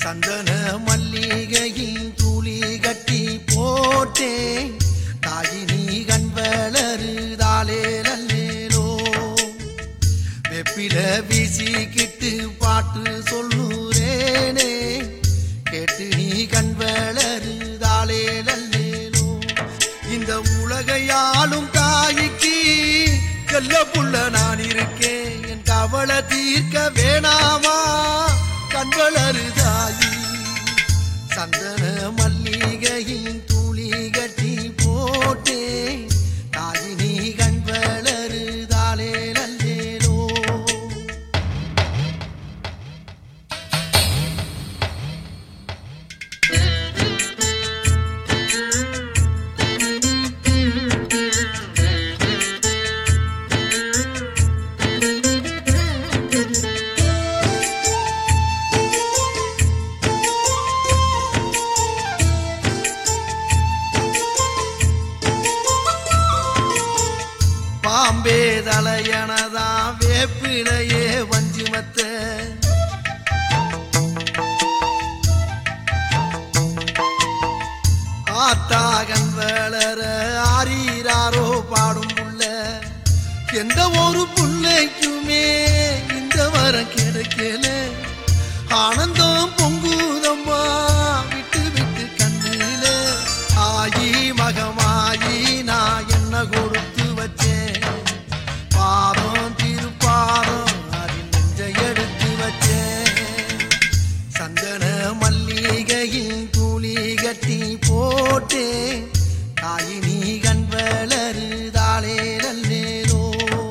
சந்தன மல்லிகையின் துளி கட்டி போட்டேன் தாயினி கண் வளருதாலே நல்லேலோ வெப்பில வீசிக்கிட்டு பாட்டு சொல்லுறேனே கேட்டு நீ கண் வளருதாலே நல்லேலோ இந்த உலகையாளும் தாய்க்கு செல்ல புள்ள நான் இருக்கேன் என் கவலை தீர்க்க வேணாமா கண் வளருதாயி சந்தன மல்லிகையின் துளி கட்டி போட்டே தாயினி கண் வளருதாலே நல்லேலோ பாம்பே தலையனதா வேப்பிலையே வஞ்சிமத்த ஆத்தாகன் வளர ஆரீராரோ பாடும் புள்ள எந்த ஒரு புள்ளைக்குமே இந்த வரம் கிடைக்கல ஆனந்தம் பொங்குதம்மா விட்டு விட்டு கண்ணில ஆயி மகமாயி நான் என்ன கொடுத்து வச்சேன் பாதம் திருப்பாதம் அதில் நெஞ்சை எடுத்து வச்சேன் சந்தன மல்லிகையின் துளி கட்டி போட்டே தாயினி கண் வளருதாலே நல்லேலோ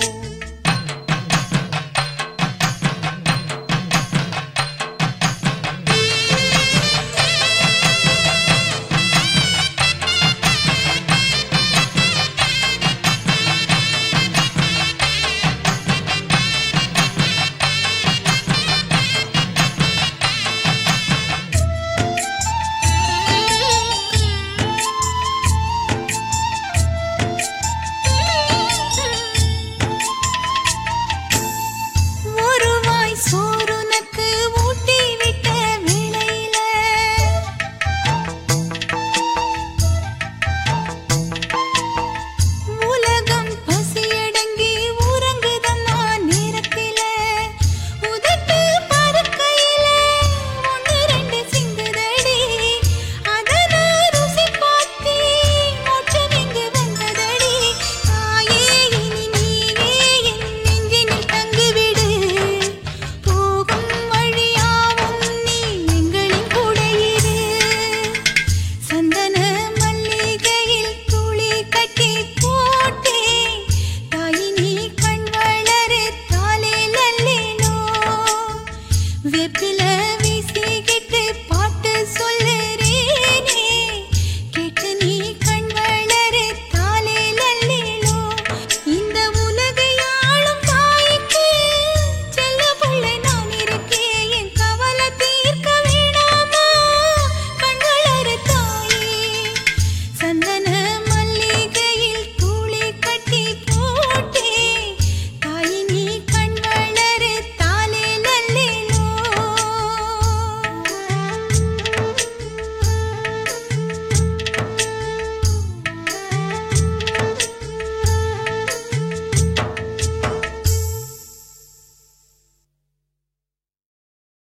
ஒரு வாய் சோறுனக்கு ஊட்டி விட்ட வேளையில உலகம் பசியடங்கி உறங்குதம்மா நேரத்தில உதட்டு பருக்கையில ஒன்று ரெண்டு சிந்துதடி அதன ருசி பார்த்து மோட்சம் இங்கு வந்ததடி தாயே இனி நீயே என் நெஞ்சினில் தங்கிவிடு போகும் வழியாவும் நீ எங்களின் கூட இரு சந்தன மல்லிகையில் துளி கட்டி போட்டே தாயினி கண் வளரு தாலே நல்லேனோ வெப்பில